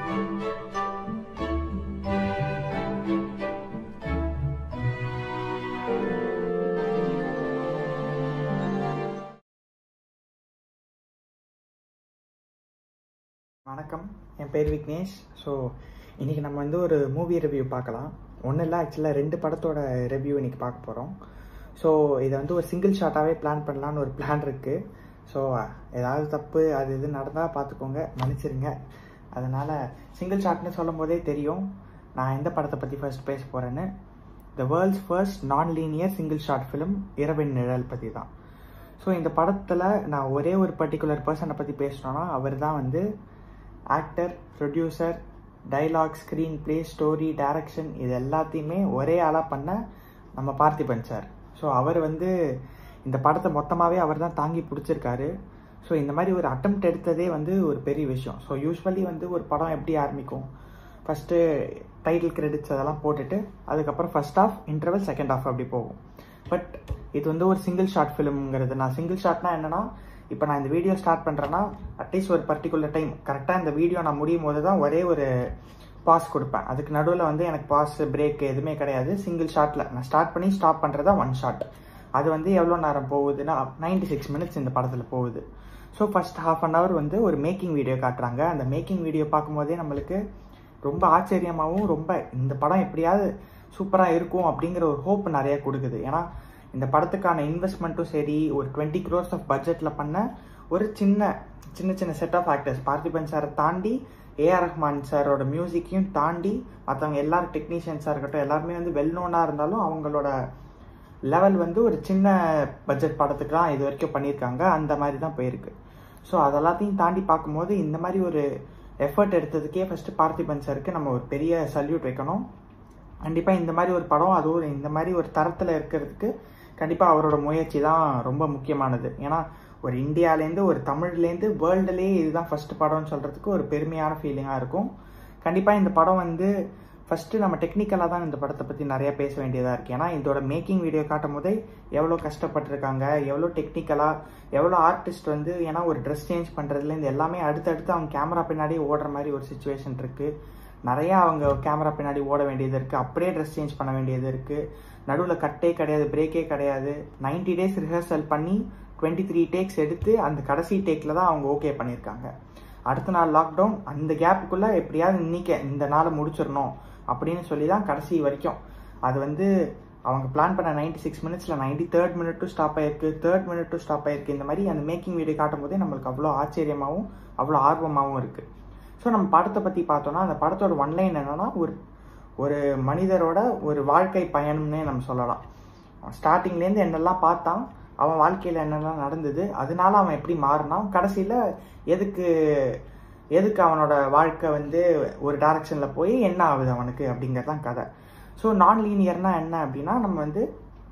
வணக்கம் என் பேர் விக்னேஷ் ஸோ இன்றைக்கி நம்ம வந்து ஒரு மூவி ரிவ்யூ பார்க்கலாம் ஒன்றும் இல்லை ஆக்சுவலாக ரெண்டு படத்தோட ரிவ்யூ இன்றைக்கி பார்க்க போகிறோம் ஸோ இதை வந்து ஒரு சிங்கிள் ஷாட்டாகவே பிளான் பண்ணலான்னு ஒரு பிளான் இருக்குது ஸோ ஏதாவது தப்பு அது இது நடந்தால் பார்த்துக்கோங்க மன்னிச்சிருங்க அதனால் சிங்கிள் ஷாட்னு சொல்லும் போதே தெரியும் நான் எந்த படத்தை பற்றி ஃபர்ஸ்ட் பேச போகிறேன்னு the world's first non linear single shot film Iravin Nizhal பற்றி தான் ஸோ இந்த படத்தில் நான் ஒரே ஒரு பர்டிகுலர் பர்சனை பற்றி பேசணுன்னா அவர் தான் வந்து actor producer dialogue screen play story direction இது எல்லாத்தையுமே ஒரே ஆளாக பண்ண நம்ம பார்த்திபன் சார் ஸோ அவர் வந்து இந்த படத்தை மொத்தமாகவே அவர் தான் தாங்கி பிடிச்சிருக்காரு ஸோ இந்த மாதிரி ஒரு அட்டம்ப்ட் எடுத்ததே வந்து ஒரு பெரிய விஷயம் ஸோ யூஸ்வலி வந்து ஒரு படம் எப்படி ஆரம்பிக்கும் ஃபஸ்ட்டு டைட்டில் கிரெடிட்ஸ் அதெல்லாம் போட்டுட்டு அதுக்கப்புறம் first half interval second half அப்படி போகும் பட் இது வந்து ஒரு சிங்கிள் ஷார்ட் ஃபிலிம்ங்கிறது நான் சிங்கிள் ஷாட்னா என்னன்னா இப்போ நான் இந்த வீடியோ ஸ்டார்ட் பண்ணுறேன்னா அட்லீஸ்ட் ஒரு பர்டிகுலர் டைம் கரெக்டாக இந்த வீடியோ நான் முடியும் போது தான் ஒரே ஒரு பாஸ் கொடுப்பேன் அதுக்கு நடுவில் வந்து எனக்கு பாஸ் பிரேக் எதுவுமே கிடையாது சிங்கிள் ஷாட்டில் நான் ஸ்டார்ட் பண்ணி ஸ்டாப் பண்ணுறதா ஒன் ஷாட் அது வந்து எவ்வளோ நேரம் போகுதுன்னா நைன்டி சிக்ஸ் மினிட்ஸ் இந்த படத்தில் போகுது so first half an hour வந்து ஒரு மேக்கிங் வீடியோ காட்டுறாங்க அந்த மேக்கிங் வீடியோ பார்க்கும்போதே நம்மளுக்கு ரொம்ப ஆச்சரியமாகவும் ரொம்ப இந்த படம் எப்படியாவது சூப்பராக இருக்கும் அப்படிங்கிற ஒரு ஹோப் நிறைய கொடுக்குது ஏன்னா இந்த படத்துக்கான இன்வெஸ்ட்மெண்ட்டும் சரி ஒரு டுவெண்ட்டி க்ரோர்ஸ் ஆஃப் பட்ஜெட்டில் பண்ண ஒரு சின்ன சின்ன சின்ன செட் ஆஃப் ஆக்டர்ஸ் பார்த்திபன் சாரை தாண்டி ஏஆர் ரஹ்மான் சாரோட மியூசிக்கையும் தாண்டி மற்றவங்க எல்லாரும் டெக்னீஷியன்ஸாக இருக்கட்டும் எல்லாருமே வந்து வெல் நோனாக இருந்தாலும் அவங்களோட லெவல் வந்து ஒரு சின்ன பட்ஜெட் படத்துக்கு தான் இது வரைக்கும் பண்ணியிருக்காங்க அந்த மாதிரி தான் போயிருக்கு ஸோ அதெல்லாத்தையும் தாண்டி பார்க்கும்போது இந்த மாதிரி ஒரு எஃபர்ட் எடுத்ததுக்கே ஃபஸ்ட்டு பார்த்திபன் சாருக்கு நம்ம ஒரு பெரிய சல்யூட் வைக்கணும் கண்டிப்பாக இந்த மாதிரி ஒரு படம் அதுவும் இந்த மாதிரி ஒரு தரத்தில் இருக்கிறதுக்கு கண்டிப்பாக அவரோட முயற்சி தான் ரொம்ப முக்கியமானது ஏன்னா ஒரு இந்தியாவிலேருந்து ஒரு தமிழ்லேருந்து வேர்ல்டுலேயே இதுதான் ஃபஸ்ட்டு படம்னு சொல்கிறதுக்கு ஒரு பெருமையான ஃபீலிங்காக இருக்கும் கண்டிப்பாக இந்த படம் வந்து ஃபஸ்ட்டு நம்ம டெக்னிக்கலாக தான் இந்த படத்தை பற்றி நிறைய பேச வேண்டியதாக இருக்குது ஏன்னா இதோட மேக்கிங் வீடியோ காட்டும் போதே எவ்வளோ கஷ்டப்பட்டிருக்காங்க எவ்வளோ டெக்னிக்கலாக எவ்வளோ ஆர்டிஸ்ட் வந்து ஏன்னா ஒரு ட்ரெஸ் சேஞ்ச் பண்ணுறதுலேருந்து எல்லாமே அடுத்தடுத்து அவங்க கேமரா பின்னாடி ஓடுற மாதிரி ஒரு சுச்சுவேஷன் இருக்குது நிறையா அவங்க கேமரா பின்னாடி ஓட வேண்டியது இருக்குது அப்படியே ட்ரெஸ் சேஞ்ச் பண்ண வேண்டியது இருக்குது நடுவில் கட்டே கிடையாது பிரேக்கே கிடையாது நைன்டி டேஸ் ரிஹர்சல் பண்ணி டுவெண்ட்டி த்ரீ டேக்ஸ் எடுத்து அந்த கடைசி டேக்கில் தான் அவங்க ஓகே பண்ணியிருக்காங்க அடுத்த நாள் லாக்டவுன் அந்த கேப்புக்குள்ளே எப்படியாவது இன்னைக்கு இந்த நாளை முடிச்சிடணும் அப்படின்னு சொல்லி தான் கடைசி வரைக்கும் அது வந்து அவங்க பிளான் பண்ண நைன்டி சிக்ஸ் மினிட்ஸில் நைன்டி தேர்ட் மினிட்டும் ஸ்டாப் ஆயிருக்கு தேர்ட் மினிட்டும் ஸ்டாப் ஆயிருக்கு இந்த மாதிரி அந்த மேக்கிங் வீடியோ காட்டும் போதே நம்மளுக்கு அவ்வளோ ஆச்சரியமாகவும் அவ்வளோ ஆர்வமாகவும் இருக்குது ஸோ நம்ம படத்தை பற்றி பார்த்தோன்னா அந்த படத்தோட ஒன்லைன் என்னன்னா ஒரு ஒரு மனிதரோட ஒரு வாழ்க்கை பயணம்னே நம்ம சொல்லலாம் ஸ்டார்டிங்லேருந்து என்னெல்லாம் பார்த்தான் அவன் வாழ்க்கையில் என்னெல்லாம் நடந்தது அதனால அவன் எப்படி மாறினான் கடைசியில் எதுக்கு எதுக்கு அவனோட வாழ்க்கை வந்து ஒரு டைரக்ஷனில் போய் என்ன ஆகுது அவனுக்கு அப்படிங்கிறது தான் கதை ஸோ நான் லீனியர்னா என்ன அப்படின்னா நம்ம வந்து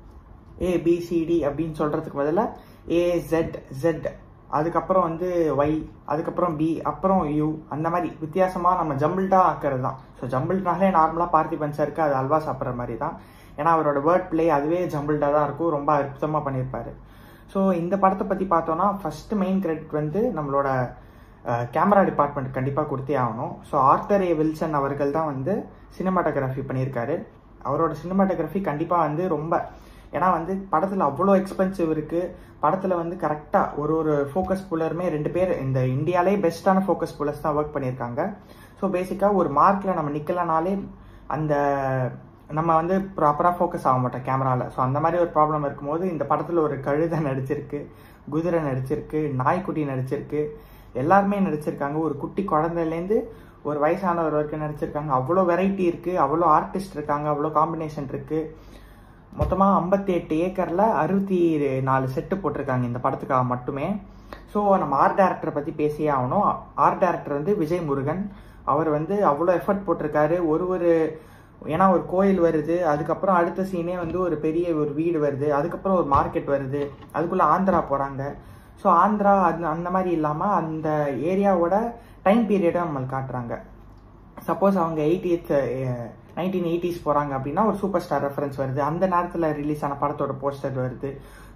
ஏபிசிடி அப்படின்னு சொல்கிறதுக்கு பதிலாக ஏ ஜெட் ஜெட் அதுக்கப்புறம் வந்து ஒய் அதுக்கப்புறம் பி அப்புறம் யூ அந்த மாதிரி வித்தியாசமாக நம்ம ஜம்பிள்டாக ஆக்கிறது தான் ஸோ ஜம்பிள்னாலே நார்மலாக பார்த்திபன் சாருக்கு அது அல்வா சாப்பிட்ற மாதிரி தான் ஏன்னா அவரோட வேர்ட் பிளே அதுவே ஜம்பிள்டாக தான் இருக்கும் ரொம்ப அற்புதமாக பண்ணியிருப்பாரு ஸோ இந்த படத்தை பற்றி பார்த்தோன்னா ஃபஸ்ட்டு மெயின் கிரெடிட் வந்து நம்மளோட கேமரா டிபார்ட்மெண்ட் கண்டிப்பாக கொடுத்தே ஆகணும் ஸோ ஆர்த்தர் ஏ வில்சன் அவர்கள் தான் வந்து சினிமாட்டோகிராஃபி பண்ணியிருக்காரு அவரோட சினிமாட்டோகிராஃபி கண்டிப்பாக வந்து ரொம்ப ஏன்னா வந்து படத்தில் அவ்வளோ எக்ஸ்பென்சிவ் இருக்குது படத்தில் வந்து கரெக்டாக ஒரு ஒரு ஃபோக்கஸ் புல்லருமே ரெண்டு பேர் இந்த இந்தியாலே பெஸ்ட்டான ஃபோக்கஸ் புல்லர்ஸ் தான் ஒர்க் பண்ணியிருக்காங்க ஸோ பேசிக்காக ஒரு மார்க்கில் நம்ம நிற்கலனாலே அந்த நம்ம வந்து ப்ராப்பராக ஃபோக்கஸ் ஆக மாட்டோம் கேமராவில் ஸோ அந்த மாதிரி ஒரு ப்ராப்ளம் இருக்கும்போது இந்த படத்தில் ஒரு கழுதை நடிச்சிருக்கு குதிரை நடிச்சிருக்கு நாய்க்குட்டி நடிச்சிருக்கு எல்லாருமே நடிச்சிருக்காங்க ஒரு குட்டி குழந்தைலேருந்து ஒரு வயசானவர் வரைக்கும் நடிச்சிருக்காங்க அவ்வளோ வெரைட்டி இருக்குது அவ்வளோ ஆர்டிஸ்ட் இருக்காங்க அவ்வளோ காம்பினேஷன் இருக்குது மொத்தமாக ஐம்பத்தி எட்டு ஏக்கரில் அறுபத்தி நாலு செட்டு போட்டிருக்காங்க இந்த படத்துக்காக மட்டுமே ஸோ நம்ம ஆர்ட் டேரக்டரை பற்றி பேசியே ஆகணும் ஆர்ட் டேரக்டர் வந்து விஜய் முருகன் அவர் வந்து அவ்வளோ எஃபர்ட் போட்டிருக்காரு ஒரு ஒரு ஏன்னா ஒரு கோயில் வருது அதுக்கப்புறம் அடுத்த சீனே வந்து ஒரு பெரிய ஒரு வீடு வருது அதுக்கப்புறம் ஒரு மார்க்கெட் வருது அதுக்குள்ளே ஆந்திரா போகிறாங்க ஸோ ஆந்திரா அது அந்த மாதிரி இல்லாமல் அந்த ஏரியாவோட டைம் பீரியடை நம்மளுக்கு காட்டுறாங்க சப்போஸ் அவங்க எயிட்டியத் நைன்டீன் எயிட்டிஸ் போகிறாங்க அப்படின்னா ஒரு சூப்பர் ஸ்டார் ரெஃபரன்ஸ் வருது அந்த நேரத்தில் ரிலீஸ் ஆன படத்தோட போஸ்டர் வருது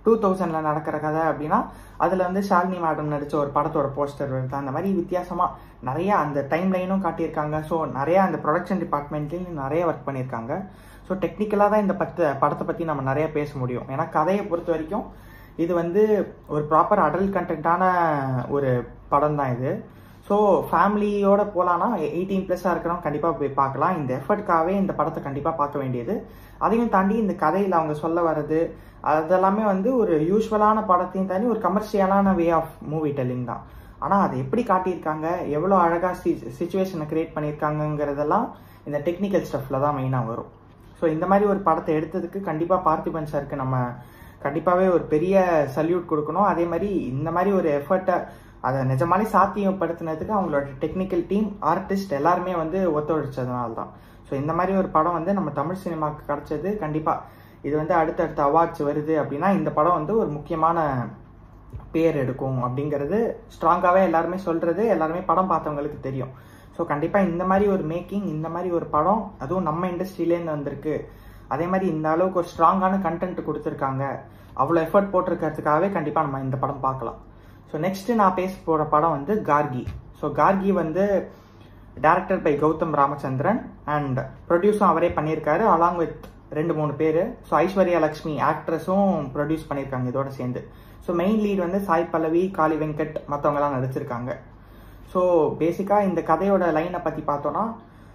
டூ தௌசண்டில் நடக்கிற கதை அப்படின்னா அதில் வந்து ஷாலினி மேடம் நடித்த ஒரு படத்தோட போஸ்டர் வருது அந்த மாதிரி வித்தியாசமாக நிறைய அந்த டைம் லைனும் காட்டியிருக்காங்க ஸோ நிறைய அந்த ப்ரொடக்ஷன் டிபார்ட்மெண்ட்லேயும் நிறைய ஒர்க் பண்ணியிருக்காங்க ஸோ டெக்னிக்கலாக தான் இந்த பத்து படத்தை பற்றி நம்ம நிறைய பேச முடியும் ஏன்னா கதையை பொறுத்த வரைக்கும் இது வந்து ஒரு ப்ராப்பர் அடல்ட் கண்டென்ட்டான ஒரு படம் தான் இது ஸோ ஃபேமிலியோட போகலான்னா எயிட்டீன் ப்ளஸ்ஸாக இருக்கிறவங்க கண்டிப்பாக போய் பார்க்கலாம் இந்த எஃபர்ட்காகவே இந்த படத்தை கண்டிப்பாக பார்க்க வேண்டியது அதையும் தாண்டி இந்த கதையில் அவங்க சொல்ல வர்றது அதெல்லாமே வந்து ஒரு யூஸ்வலான படத்தையும் தாண்டி ஒரு கமர்ஷியலான வே ஆஃப் மூவி டெல்லிங் தான் ஆனால் அதை எப்படி காட்டியிருக்காங்க எவ்வளோ அழகாக சி சுச்சுவேஷனை க்ரியேட் பண்ணியிருக்காங்கங்கிறதெல்லாம் இந்த டெக்னிக்கல் ஸ்டஃப்பில் தான் மெயினாக வரும் ஸோ இந்த மாதிரி ஒரு படத்தை எடுத்ததுக்கு கண்டிப்பாக பார்த்திபன் சாருக்கு நம்ம கண்டிப்பாகவே ஒரு பெரிய சல்யூட் கொடுக்கணும் அதே மாதிரி இந்த மாதிரி ஒரு எஃபர்ட்டை அதை நிஜமாலே சாத்தியப்படுத்தினதுக்கு அவங்களோட டெக்னிக்கல் டீம் ஆர்டிஸ்ட் எல்லாருமே வந்து ஒத்துழைச்சதுனால தான் ஸோ இந்த மாதிரி ஒரு படம் வந்து நம்ம தமிழ் சினிமாவுக்கு கிடைச்சது கண்டிப்பாக இது வந்து அடுத்தடுத்த அவார்ட்ஸ் வருது அப்படின்னா இந்த படம் வந்து ஒரு முக்கியமான பேர் எடுக்கும் அப்படிங்கிறது ஸ்ட்ராங்காகவே எல்லாருமே சொல்கிறது எல்லாருமே படம் பார்த்தவங்களுக்கு தெரியும் ஸோ கண்டிப்பாக இந்த மாதிரி ஒரு மேக்கிங் இந்த மாதிரி ஒரு படம் அதுவும் நம்ம இண்டஸ்ட்ரியிலேருந்து வந்திருக்கு அதே மாதிரி இந்த அளவுக்கு ஒரு ஸ்ட்ராங்கான கண்டென்ட் கொடுத்துருக்காங்க அவ்வளோ எஃபர்ட் போட்டிருக்கிறதுக்காகவே கண்டிப்பாக நம்ம இந்த படம் பார்க்கலாம் ஸோ நெக்ஸ்ட்டு நான் பேச போகிற படம் வந்து கார்கி ஸோ கார்கி வந்து director by Gautham Ramachandran and ப்ரொடியூஸும் அவரே பண்ணியிருக்காரு அலாங் வித் ரெண்டு மூணு பேர் ஸோ ஐஸ்வர்யா லக்ஷ்மி ஆக்ட்ரஸும் ப்ரொடியூஸ் பண்ணியிருக்காங்க இதோட சேர்ந்து ஸோ மெயின் லீட் வந்து சாய் பல்லவி காளி வெங்கட் மற்றவங்கலாம் நடிச்சிருக்காங்க ஸோ பேசிக்காக இந்த கதையோட லைனை பற்றி பார்த்தோன்னா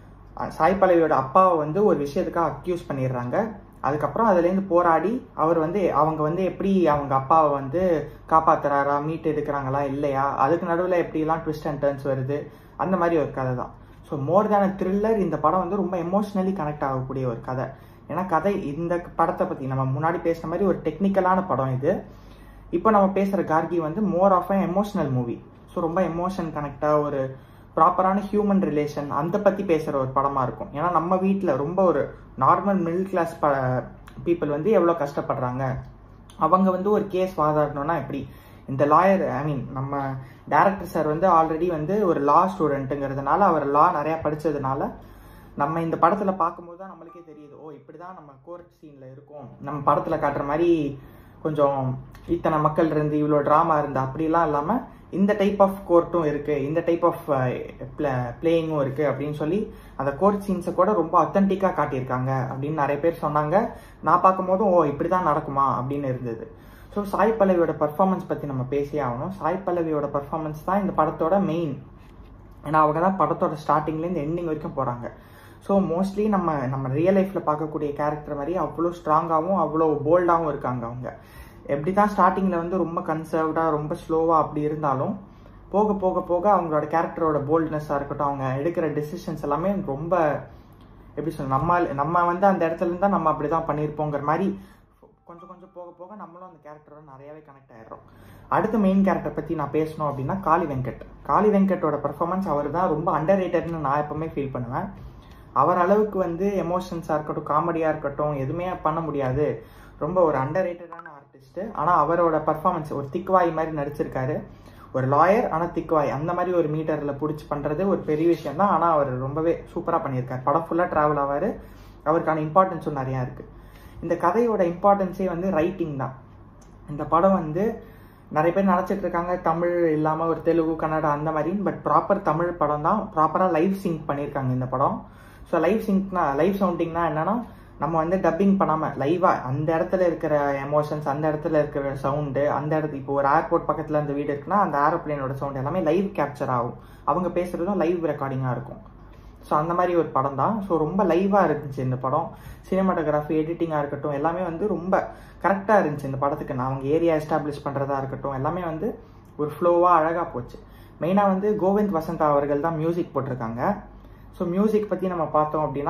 சாய் பல்லவியோட அப்பாவை வந்து ஒரு விஷயத்துக்காக அக்யூஸ் பண்ணிடுறாங்க அதுக்கப்புறம் அதுலேருந்து போராடி அவர் வந்து அவங்க வந்து எப்படி அவங்க அப்பாவை வந்து காப்பாத்துறாரா மீட் எடுக்கிறாங்களா இல்லையா அதுக்கு நடுவில் எப்படிலாம் ட்விஸ்ட் அண்ட் டர்ன்ஸ் வருது அந்த மாதிரி ஒரு கதை தான் ஸோ மோர் தேன் த்ரில்லர் இந்த படம் வந்து ரொம்ப எமோஷ்னலி கனெக்ட் ஆகக்கூடிய ஒரு கதை ஏன்னா கதை இந்த படத்தை பற்றி நம்ம முன்னாடி பேசுன மாதிரி ஒரு டெக்னிக்கலான படம் இது இப்போ நம்ம பேசுகிற கார்கி வந்து more of a emotional movie so ரொம்ப எமோஷன் கனெக்டாக ஒரு ப்ராப்பரான ஹியூமன் ரிலேஷன் அதை பற்றி பேசுகிற ஒரு படமாக இருக்கும் ஏன்னா நம்ம வீட்டில் ரொம்ப ஒரு நார்மல் மிடில் கிளாஸ் ப பீப்புள் வந்து எவ்வளோ கஷ்டப்படுறாங்க அவங்க வந்து ஒரு கேஸ் வாதாடணும்னா எப்படி இந்த லாயர் ஐ மீன் நம்ம டேரக்டர் சார் வந்து ஆல்ரெடி வந்து ஒரு லா ஸ்டூடெண்ட்டுங்கிறதுனால அவர் லா நிறையா படித்ததுனால நம்ம இந்த படத்தில் பார்க்கும்போது தான் நம்மளுக்கே தெரியுது ஓ இப்படி தான் நம்ம கோர்ட் சீனில் இருக்கோம் நம்ம படத்தில் காட்டுற மாதிரி கொஞ்சம் இத்தனை மக்கள் இருந்து இவ்வளோ ட்ராமா இருந்து அப்படிலாம் இல்லாமல் இந்த டைப் ஆஃப் கோர்ட்டும் இருக்குது இந்த டைப் ஆஃப் பிளேயிங்கும் இருக்குது அப்படின்னு சொல்லி அந்த கோர்ட் சீன்ஸை கூட ரொம்ப அத்தன்டிக்காக காட்டியிருக்காங்க அப்படின்னு நிறைய பேர் சொன்னாங்க நான் பார்க்கும்போதும் ஓ இப்படி தான் நடக்குமா அப்படின்னு இருந்தது ஸோ சாய் பல்லவியோட பர்ஃபார்மன்ஸ் பற்றி நம்ம பேசியே ஆகணும் சாய் பல்லவியோட பர்ஃபார்மன்ஸ் தான் இந்த படத்தோட மெயின் ஏன்னா அவங்க தான் படத்தோட ஸ்டார்டிங்லேருந்து எண்டிங் வரைக்கும் போகிறாங்க ஸோ மோஸ்ட்லி நம்ம நம்ம ரியல் லைஃப்பில் பார்க்கக்கூடிய கேரக்டர் மாதிரி அவ்வளோ ஸ்ட்ராங்காகவும் அவ்வளோ போல்டாகவும் இருக்காங்க அவங்க எப்படி தான் ஸ்டார்டிங்கில் வந்து ரொம்ப கன்சர்வ்டாக ரொம்ப ஸ்லோவாக அப்படி இருந்தாலும் போக போக போக அவங்களோட கேரக்டரோட போல்ட்னஸாக இருக்கட்டும் அவங்க எடுக்கிற டெசிஷன்ஸ் எல்லாமே ரொம்ப எப்படி சொல்ல நம்ம நம்ம வந்து அந்த இடத்துல இருந்தால் நம்ம அப்படி தான் பண்ணியிருப்போங்கிற மாதிரி கொஞ்சம் கொஞ்சம் போக போக நம்மளும் அந்த கேரக்டரோட நிறையாவே கனெக்ட் ஆயிடுறோம் அடுத்த மெயின் கேரக்டர் பற்றி நான் பேசணும் அப்படின்னா காளி வெங்கட் காளி வெங்கட்டோட பர்ஃபார்மன்ஸ் அவர் தான் ரொம்ப அண்டர் ரேட்டட்னு நான் எப்பவுமே ஃபீல் பண்ணுவேன் அவர் அளவுக்கு வந்து எமோஷன்ஸாக இருக்கட்டும் காமெடியாக இருக்கட்டும் எதுவுமே பண்ண முடியாது ரொம்ப ஒரு அண்டர் ரேட்டடான ஆர்டிஸ்ட்டு ஆனால் அவரோட பர்ஃபார்மன்ஸ் ஒரு திக்வாய் மாதிரி நடிச்சிருக்காரு ஒரு லாயர் ஆனால் திக்வாய் அந்த மாதிரி ஒரு மீட்டரில் பிடிச்சி பண்ணுறது ஒரு பெரிய விஷயம் தான் ஆனால் அவர் ரொம்பவே சூப்பராக பண்ணியிருக்காரு படம் ஃபுல்லாக ட்ராவல் ஆவார் அவருக்கான இம்பார்ட்டன்ஸும் நிறையா இருக்குது இந்த கதையோட இம்பார்ட்டன்ஸே வந்து ரைட்டிங் தான் இந்த படம் வந்து நிறைய பேர் நினச்சிட்டு இருக்காங்க தமிழ் இல்லாமல் ஒரு தெலுங்கு கன்னடா அந்த மாதிரி பட் ப்ராப்பர் தமிழ் படம் தான் ப்ராப்பராக லைவ் சிங்க் பண்ணியிருக்காங்க இந்த படம் ஸோ லைவ் சிங்க்னா லைவ் சவுண்டிங்னா என்னன்னா நம்ம வந்து டப்பிங் பண்ணாமல் லைவாக அந்த இடத்துல இருக்கிற எமோஷன்ஸ் அந்த இடத்துல இருக்கிற சவுண்டு அந்த இடத்து இப்போ ஒரு ஏர்போர்ட் பக்கத்தில் அந்த வீடு இருக்குன்னா அந்த ஏரோப்ளேனோட சவுண்ட் எல்லாமே லைவ் கேப்சர் ஆகும் அவங்க பேசுகிறதும் லைவ் ரெக்கார்டிங்காக இருக்கும் ஸோ அந்த மாதிரி ஒரு படம் தான் ஸோ ரொம்ப லைவாக இருந்துச்சு இந்த படம் சினிமாட்டோகிராஃபி எடிட்டிங்காக இருக்கட்டும் எல்லாமே வந்து ரொம்ப கரெக்டாக இருந்துச்சு இந்த படத்துக்கு நான் அவங்க ஏரியா எஸ்டாப்ளிஷ் பண்ணுறதா இருக்கட்டும் எல்லாமே வந்து ஒரு ஃப்ளோவாக அழகாக போச்சு மெயினாக வந்து கோவிந்த் வசந்தா அவர்கள் தான் மியூசிக் போட்டிருக்காங்க ஸோ மியூசிக் பற்றி நம்ம பார்த்தோம் அப்படின்னா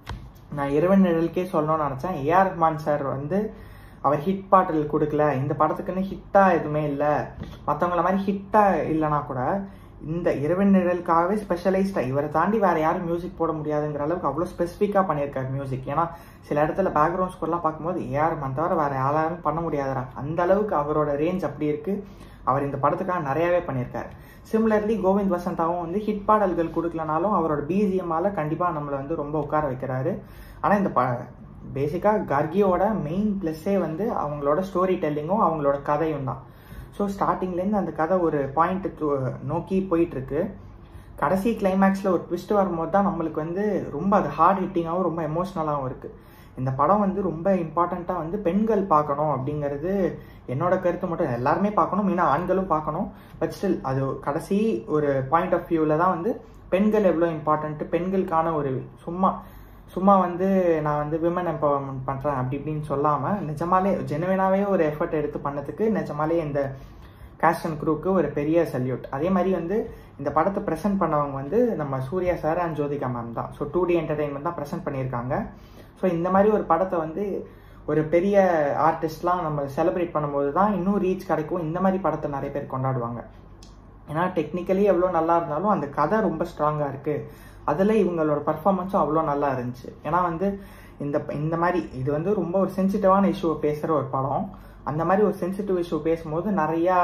நான் இரவன் நிழலுக்கே சொல்லணும்னு நினச்சேன் ஏஆர் ரஹ்மான் சார் வந்து அவர் ஹிட் பாட்டில் கொடுக்கல இந்த படத்துக்குன்னு ஹிட்டாக எதுவுமே இல்லை மற்றவங்கள மாதிரி ஹிட்டாக இல்லைனா கூட இந்த இரவன் நிழலுக்காகவே ஸ்பெஷலைஸ்டாக இவரை தாண்டி வேற யாரும் மியூசிக் போட முடியாதுங்கிற அளவுக்கு அவ்வளோ ஸ்பெசிஃபிக்காக பண்ணியிருக்காரு மியூசிக் ஏன்னா சில இடத்துல பேக்ரவுண்ட் ஸ்கோர்லாம் பார்க்கும்போது ஏஆர் ரஹ்மான் தவிர வேற யாராலும் பண்ண முடியாதுடா அந்த அளவுக்கு அவரோட ரேஞ்ச் அப்படி இருக்கு அவர் இந்த படத்துக்காக நிறையாவே பண்ணியிருக்காரு சிமிலர்லி கோவிந்த் வசந்தாவும் வந்து ஹிட் பாடல்கள் கொடுக்கலனாலும் அவரோட பிஜிஎம்மால கண்டிப்பாக நம்மளை வந்து ரொம்ப உட்கார வைக்கிறாரு ஆனால் இந்த ப பேசிக்காக கர்கியோட மெயின் ப்ளஸ்ஸே வந்து அவங்களோட ஸ்டோரி டெல்லிங்கும் அவங்களோட கதையும் தான் ஸோ ஸ்டார்டிங்லேருந்து அந்த கதை ஒரு பாயிண்ட் நோக்கி போயிட்டுருக்கு கடைசி கிளைமேக்ஸில் ஒரு ட்விஸ்ட் வரும்போது தான் நம்மளுக்கு வந்து ரொம்ப அது ஹார்ட் ஹிட்டிங்காகவும் ரொம்ப எமோஷ்னலாகவும் இருக்குது இந்த படம் வந்து ரொம்ப இம்பார்ட்டண்ட்டாக வந்து பெண்கள் பார்க்கணும் அப்படிங்கிறது என்னோட கருத்து மட்டும் எல்லாருமே பார்க்கணும் மெயினாக ஆண்களும் பார்க்கணும் பட் ஸ்டில் அது கடைசி ஒரு பாயிண்ட் ஆஃப் வியூவில் தான் வந்து பெண்கள் எவ்வளோ இம்பார்ட்டன்ட்டு பெண்களுக்கான ஒரு சும்மா சும்மா வந்து நான் வந்து விமன் எம்பவர்மெண்ட் பண்ணுறேன் அப்படி இப்படின்னு சொல்லாமல் நிஜமாலே ஜெனுவினாவே ஒரு எஃபர்ட் எடுத்து பண்ணதுக்கு நிஜமாலே இந்த கேஸ்ட் அண்ட் குரூக்கு ஒரு பெரிய சல்யூட் அதே மாதிரி வந்து இந்த படத்தை ப்ரெசென்ட் பண்ணவங்க வந்து நம்ம Suriya sir and Jyothika ma'am தான் ஸோ டூ டி என்டர்டைன்மெண்ட் தான் ப்ரெசென்ட் பண்ணியிருக்காங்க ஸோ இந்த மாதிரி ஒரு படத்தை வந்து ஒரு பெரிய ஆர்டிஸ்ட்லாம் நம்ம செலிப்ரேட் பண்ணும்போது தான் இன்னும் ரீச் கிடைக்கும் இந்த மாதிரி படத்தை நிறைய பேர் கொண்டாடுவாங்க ஏன்னா டெக்னிக்கலி எவ்வளோ நல்லா இருந்தாலும் அந்த கதை ரொம்ப ஸ்ட்ராங்காக இருக்குது அதில் இவங்களோட பர்ஃபார்மன்ஸும் அவ்வளோ நல்லா இருந்துச்சு ஏன்னா வந்து இந்த இந்த மாதிரி இது வந்து ரொம்ப ஒரு சென்சிட்டிவான இஷ்யூவை பேசுகிற ஒரு படம் அந்த மாதிரி ஒரு சென்சிட்டிவ் இஷ்யூ பேசும்போது நிறையா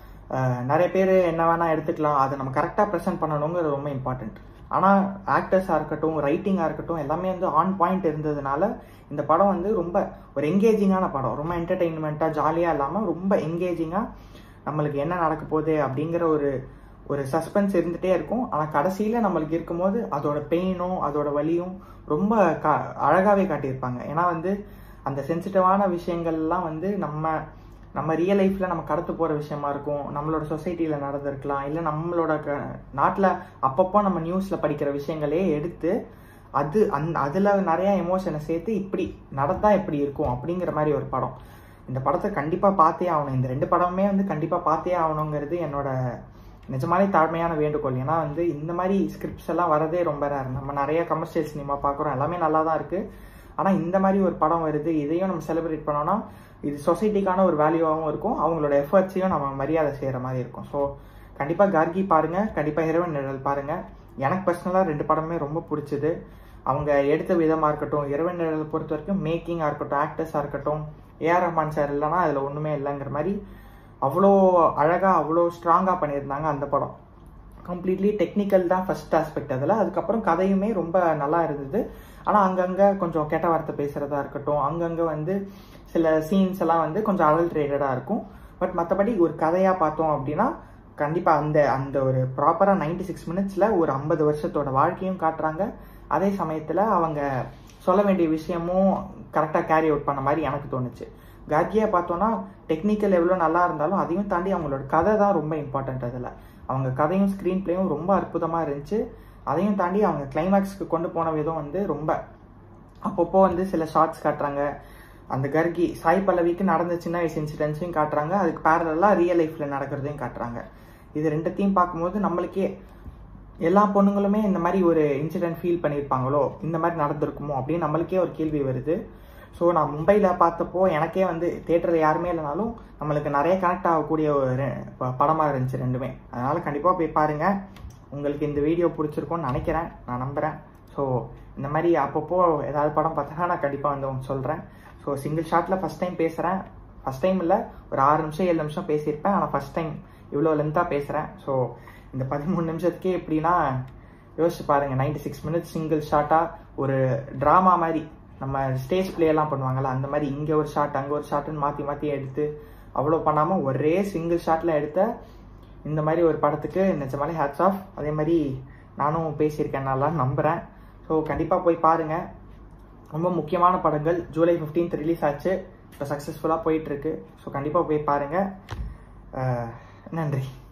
நிறைய பேர் என்ன வேணால் எடுத்துக்கலாம் அதை நம்ம கரெக்டாக ப்ரெசென்ட் பண்ணணுங்கிறது ரொம்ப இம்பார்ட்டண்ட் ஆனால் ஆக்டர்ஸாக இருக்கட்டும் ரைட்டிங்காக இருக்கட்டும் எல்லாமே வந்து ஆன் பாயிண்ட் இருந்ததுனால இந்த படம் வந்து ரொம்ப ஒரு எங்கேஜிங்கான படம் ரொம்ப என்டர்டெயின்மெண்ட்டாக ஜாலியாக இல்லாமல் ரொம்ப எங்கேஜிங்காக நம்மளுக்கு என்ன நடக்க போகுது அப்படிங்கிற ஒரு ஒரு சஸ்பென்ஸ் இருந்துகிட்டே இருக்கும் ஆனால் கடைசியில் நம்மளுக்கு இருக்கும்போது அதோட பெயினும் அதோட வலியும் ரொம்ப கா அழகாகவே காட்டியிருப்பாங்க ஏன்னா வந்து அந்த சென்சிட்டிவான விஷயங்கள்லாம் வந்து நம்ம நம்ம ரியல் லைஃப்பில் நம்ம கடத்து போகிற விஷயமா இருக்கும் நம்மளோட சொசைட்டியில் நடந்திருக்கலாம் இல்லை நம்மளோட க நாட்டில் அப்பப்போ நம்ம நியூஸில் படிக்கிற விஷயங்களே எடுத்து அது அந் அதில் நிறையா எமோஷனை சேர்த்து இப்படி நடந்தால் எப்படி இருக்கும் அப்படிங்கிற மாதிரி ஒரு படம் இந்த படத்தை கண்டிப்பாக பார்த்தே ஆகணும் இந்த ரெண்டு படமுமே வந்து கண்டிப்பாக பார்த்தே ஆகணுங்கிறது என்னோட நிஜமாலே தாழ்மையான வேண்டுகோள் ஏன்னா வந்து இந்த மாதிரி ஸ்கிரிப்ட்ஸ் எல்லாம் வரதே ரொம்ப ரேர் நம்ம நிறைய கமர்ஷியல் சினிமா பார்க்குறோம் எல்லாமே நல்லா தான் இருக்குது ஆனால் இந்த மாதிரி ஒரு படம் வருது இதையும் நம்ம செலிப்ரேட் பண்ணோம்னா இது சொசைட்டிக்கான ஒரு வேல்யூவாகவும் இருக்கும் அவங்களோட எஃபர்ட்ஸையும் நம்ம மரியாதை செய்கிற மாதிரி இருக்கும் ஸோ கண்டிப்பாக கார்கி பாருங்கள் கண்டிப்பாக இரவன் நிழல் பாருங்கள் எனக்கு பர்சனலாக ரெண்டு படமே ரொம்ப பிடிச்சது அவங்க எடுத்த விதமாக இருக்கட்டும் இரவன் நிழல் பொறுத்த வரைக்கும் மேக்கிங்காக இருக்கட்டும் ஆக்டர்ஸாக இருக்கட்டும் ஏஆர் ரஹ்மான் சார் இல்லைனா அதில் ஒன்றுமே இல்லைங்கிற மாதிரி அவ்வளோ அழகாக அவ்வளோ ஸ்ட்ராங்காக பண்ணியிருந்தாங்க அந்த படம் கம்ப்ளீட்லி டெக்னிக்கல் தான் ஃபர்ஸ்ட் ஆஸ்பெக்ட் அதில் அதுக்கப்புறம் கதையுமே ரொம்ப நல்லா இருந்தது ஆனால் அங்கங்கே கொஞ்சம் கெட்ட வார்த்தை பேசுகிறதா இருக்கட்டும் அங்கங்கே வந்து சில சீன்ஸ் எல்லாம் வந்து கொஞ்சம் அடல்ட்ரேட்டடாக இருக்கும் பட் மற்றபடி ஒரு கதையாக பார்த்தோம் அப்படின்னா கண்டிப்பாக அந்த அந்த ஒரு ப்ராப்பராக நைன்டி சிக்ஸ் மினிட்ஸில் ஒரு ஐம்பது வருஷத்தோட வாழ்க்கையும் காட்டுறாங்க அதே சமயத்தில் அவங்க சொல்ல வேண்டிய விஷயமும் கரெக்டாக கேரி அவுட் பண்ண மாதிரி எனக்கு தோணுச்சு கார்கியா பார்த்தோன்னா டெக்னிக்கல் எவ்வளோ நல்லா இருந்தாலும் அதையும் தாண்டி அவங்களோட கதை தான் ரொம்ப இம்பார்ட்டன்ட் அதில் அவங்க கதையும் ஸ்க்ரீன் பிளேயும் ரொம்ப அற்புதமாக இருந்துச்சு அதையும் தாண்டி அவங்க கிளைமேக்ஸ்க்கு கொண்டு போன விதம் வந்து ரொம்ப அப்பப்போ வந்து சில ஷார்ட்ஸ் காட்டுறாங்க அந்த கர்கி சாய் பல்லவிக்கு நடந்த சின்ன வயசு இன்சிடென்ட்ஸையும் காட்டுறாங்க அதுக்கு பேரலாக ரியல் லைஃப்பில் நடக்கிறதையும் காட்டுறாங்க இது ரெண்டுத்தையும் பார்க்கும்போது நம்மளுக்கே எல்லா பொண்ணுங்களுமே இந்த மாதிரி ஒரு இன்சிடென்ட் ஃபீல் பண்ணியிருப்பாங்களோ இந்த மாதிரி நடந்திருக்குமோ அப்படின்னு நம்மளுக்கே ஒரு கேள்வி வருது ஸோ நான் மும்பையில் பார்த்தப்போ எனக்கே வந்து தேட்டரில் யாருமே இல்லைனாலும் நம்மளுக்கு நிறைய கனெக்ட் ஆகக்கூடிய ஒரு படமாக இருந்துச்சு ரெண்டுமே அதனால் கண்டிப்பாக போய் பாருங்கள் உங்களுக்கு இந்த வீடியோ பிடிச்சிருக்கும்னு நினைக்கிறேன் நான் நம்புகிறேன் ஸோ இந்த மாதிரி அப்பப்போ ஏதாவது படம் பார்த்தா நான் கண்டிப்பாக வந்து உங்களுக்கு சொல்கிறேன் ஸோ சிங்கிள் ஷாட்டில் ஃபஸ்ட் டைம் பேசுகிறேன் ஃபஸ்ட் டைம் இல்லை ஒரு ஆறு நிமிஷம் ஏழு நிமிஷம் பேசியிருப்பேன் ஆனால் ஃபஸ்ட் டைம் இவ்வளோ லென்த்தாக பேசுகிறேன் ஸோ இந்த பதிமூணு நிமிஷத்துக்கே எப்படின்னா யோசிச்சு பாருங்கள் நைன்டி சிக்ஸ் மினிட்ஸ் சிங்கிள் ஷாட்டாக ஒரு ட்ராமா மாதிரி நம்ம ஸ்டேஜ் பிளேயெல்லாம் பண்ணுவாங்கல்ல அந்த மாதிரி இங்கே ஒரு ஷாட் அங்கே ஒரு ஷாட்டுன்னு மாற்றி மாற்றி எடுத்து அவ்வளோ பண்ணாமல் ஒரே சிங்கிள் ஷாட்டில் எடுத்த இந்த மாதிரி ஒரு படத்துக்கு நிஜமாலே ஹேட்ஸ் ஆஃப் அதே மாதிரி நானும் பேசியிருக்கேன் நல்லா நம்புகிறேன் ஸோ கண்டிப்பாக போய் பாருங்கள் ரொம்ப முக்கியமான படங்கள் ஜூலை ஃபிஃப்டீன்த் ரிலீஸ் ஆச்சு இப்போ சக்ஸஸ்ஃபுல்லாக போயிட்டுருக்கு ஸோ கண்டிப்பாக போய் பாருங்கள் நன்றி